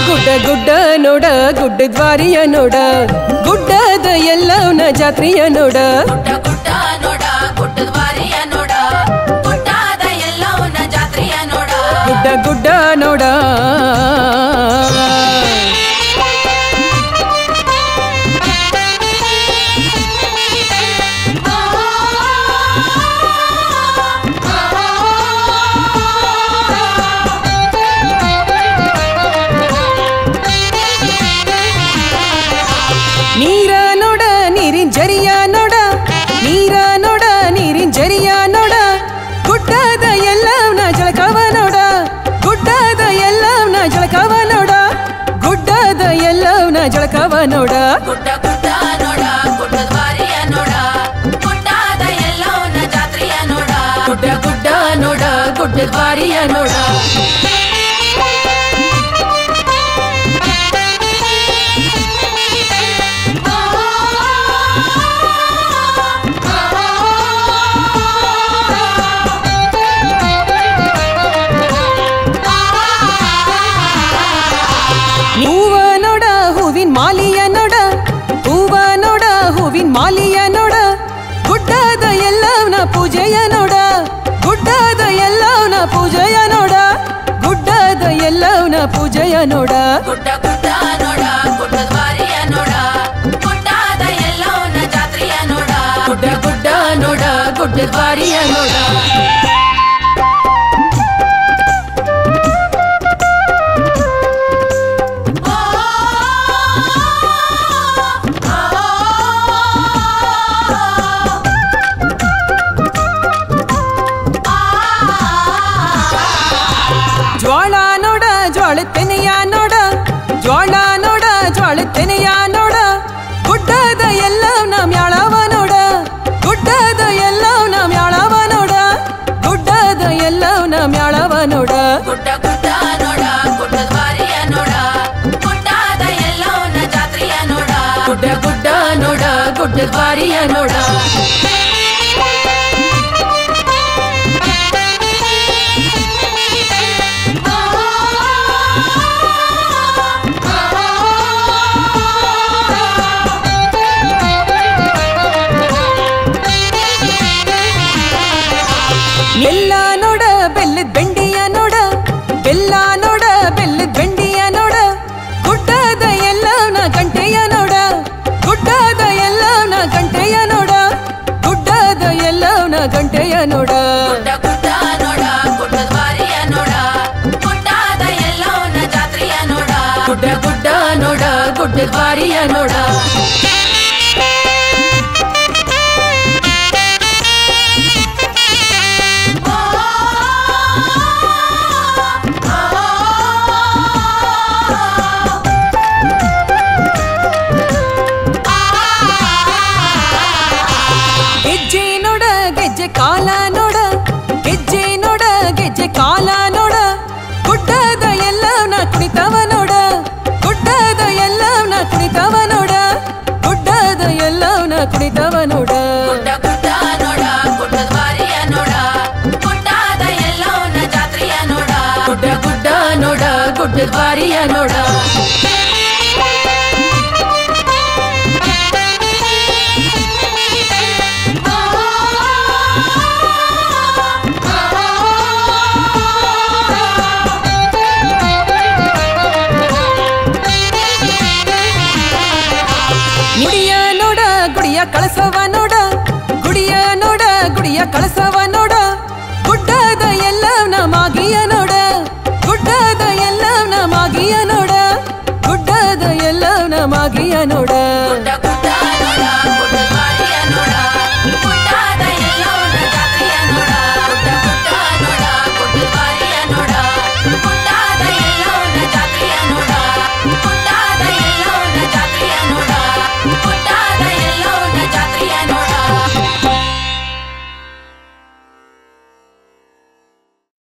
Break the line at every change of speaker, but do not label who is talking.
ಗುಡ್ಡ ಗುಡ್ಡ ನೋಡ ಗುಡ್ಡ ದ್ವಾರಿಯ ನೋಡ ಗುಡ್ಡದ ಎಲ್ಲವನ ಜಾತ್ರೆಯ ನೋಡ
ಗುಡ್ಡ ಗುಡ್ಡ ನೋಡ ಗುಡ್ಡದ ವಾರಿಯ ನೋಡ ಗುಡ್ಡಾದ ಎಲ್ಲವನ್ನ ಜಾತ್ರೆಯ ನೋಡ
ಗುಡ್ಡ ಗುಡ್ಡ ನೋಡ ನೀರ ನೋಡ ನೀರಿನ ಜರಿಯ ನೋಡ ನೀರ ನೋಡ ನೀರಿನ ಜರಿಯ ನೋಡ ಗುಡ್ಡದ ಎಲ್ಲವನ ಜಳಕವ ನೋಡ ಗುಡ್ಡದ ಎಲ್ಲವನ ಜಳಕವ ನೋಡ ಗುಡ್ಡದ ಎಲ್ಲವನ ಜಳಕವ ನೋಡ
ಗುಡ್ಡ ಗುಡ್ಡ ನೋಡ ಗುಡ್ಡದ ವಾರಿಯ ನೋಡ ಗುಡ್ಡಾದ ಎಲ್ಲವನ್ನ ಜಾತ್ರೆಯ ನೋಡ
ಗುಡ್ಡ ಗುಡ್ಡ ನೋಡ ಗುಡ್ಡ ದ್ವಾರಿಯ ನೋಡ ಹೂವ ನೋಡ ಹೂವಿನ ಮಾಲಿಯ ನೋಡ ಹೂವ ನೋಡ ಹೂವಿನ ಮಾಲಿಯ ನೋಡ ಗುಡ್ಡದ ಎಲ್ಲವನ ಪೂಜೆಯ ನೋಡ ಗುಡ್ಡದ ಎಲ್ಲವನ ಪೂಜೆಯ ನೋಡ ಗುಡ್ಡದ ಎಲ್ಲವನ ಪೂಜೆಯ ನೋಡ
ಗುಡ್ಡ ಗುಡ್ಡ ನೋಡ ಗುಡ್ಡದ ವಾರಿಯ ನೋಡ ಗುಡ್ಡಾದ ಎಲ್ಲವನ್ನ ಜಾತ್ರೆಯ ನೋಡ
ಗುಡ್ಡ ಗುಡ್ಡ ನೋಡ ಗುಡ್ಡ ದ್ವಾರಿಯ ನೋಡ ಜ್ವಾಳ ನೋಡ ಜ್ವಾಳ ತೆನೆಯ ನೋಡ ಜ್ವಾಳ ನೋಡ ಜ್ವಾಳ ತೆನೆಯ ನೋಡ ಗುಡ್ಡದ ಎಲ್ಲವನ ಮ್ಯಾಳವ ನೋಡ ಗುಡ್ಡದ ಎಲ್ಲವನ ಮ್ಯಾಳವ ನೋಡ ಗುಡ್ಡದ ಎಲ್ಲವನ ಮ್ಯಾಳವ ನೋಡ
ಗುಡ್ಡ ಗುಡ್ಡ ನೋಡ ಗುಡ್ಡದ ವಾರಿಯ ನೋಡ ಗುಡ್ಡಾದ ಎಲ್ಲವನ್ನ ಜಾತ್ರೆಯ ನೋಡ
ಗುಡ್ಡ ಗುಡ್ಡ ನೋಡ ಗುಡ್ಡ ದ್ವಾರಿಯ ನೋಡ ಎಲ್ಲ ನೋಡ ಬೆಲ್ಲದ ಬೆಂಡಿಯ ನೋಡ ಬೆಲ್ಲ ನೋಡ ಬೆಲ್ಲದ ಬೆಂಡಿಯ ನೋಡ ಗುಡ್ಡದ ಎಲ್ಲವನ ಗಂಟೆಯ ನೋಡ ಗುಡ್ಡದ ಎಲ್ಲವನ ಗಂಟೆಯ ನೋಡ ಗುಡ್ಡದ ಎಲ್ಲವನ ಗಂಟೆಯ ನೋಡ
ಗುಡ್ಡ ಗುಡ್ಡ ನೋಡ ಗುಡ್ಡದ ವಾರಿಯ ನೋಡ ಗುಡ್ಡಾದ ಎಲ್ಲವನ್ನ ಜಾತ್ರೆಯ ನೋಡ
ಗುಡ್ಡ ಗುಡ್ಡ ನೋಡ ಗುಡ್ಡ ದ್ವಾರಿಯ ನೋಡ ಗೆಜ್ಜೆ ನೋಡ ಗೆಜ್ಜೆ ಕಾಲ ನೋಡ ಗೆಜ್ಜೆ ನೋಡ ಗೆಜ್ಜೆ ಕಾಲ ನೋಡ ಗುಡ್ಡದ ಎಲ್ಲವನ ಕುಣಿತವ ನೋಡ ಗುಡ್ಡದ ಎಲ್ಲವನ ಕುಣಿತವ ನೋಡ ಗುಡ್ಡದ ಎಲ್ಲವನ ಕುಣಿತವ ನೋಡ
ಗುಡ್ಡ ಗುಡ್ಡ ನೋಡ ಗುಡ್ಡದ ವಾರಿಯ ನೋಡ ಗುಡ್ಡಾದ ಎಲ್ಲವನ್ನ ಜಾತ್ರೆಯ ನೋಡ
ಗುಡ್ಡ ಗುಡ್ಡ ನೋಡ ಗುಡ್ಡ ದ್ವಾರಿಯ ನೋಡ ಗುಡಿಯ ನೋಡ ಗುಡಿಯ ಕಳಸವ ನೋಡ ಗುಡಿಯ ನೋಡ ಗುಡಿಯ ಕಳಸವ ನೋಡ